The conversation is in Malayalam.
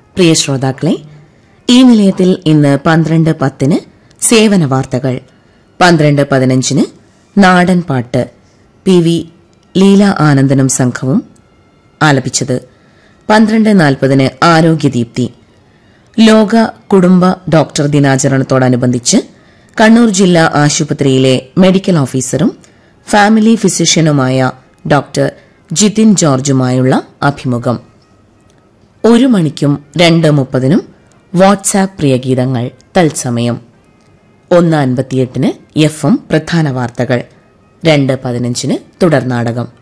പ്രിയ ശ്രോതാക്കളെ ഈ നിലയത്തിൽ ഇന്ന് പന്ത്രണ്ട് പത്തിന് സേവന വാർത്തകൾ പന്ത്രണ്ട് പതിനഞ്ചിന് നാടൻ പാട്ട് പി വി ലീല ആനന്ദനും സംഘവും ആലപിച്ചത് പന്ത്രണ്ട് നാൽപ്പതിന് ആരോഗ്യദീപ്തി ലോക കുടുംബ ഡോക്ടർ ദിനാചരണത്തോടനുബന്ധിച്ച് കണ്ണൂർ ജില്ലാ ആശുപത്രിയിലെ മെഡിക്കൽ ഓഫീസറും ഫാമിലി ഫിസിഷ്യനുമായ ഡോക്ടർ ജിതിൻ ജോർജുമായുള്ള അഭിമുഖം ഒരു മണിക്കും രണ്ട് മുപ്പതിനും വാട്സാപ്പ് പ്രിയഗീതങ്ങൾ തത്സമയം ഒന്ന് അൻപത്തിയെട്ടിന് എഫ് എം പ്രധാന വാർത്തകൾ രണ്ട് പതിനഞ്ചിന് തുടർനാടകം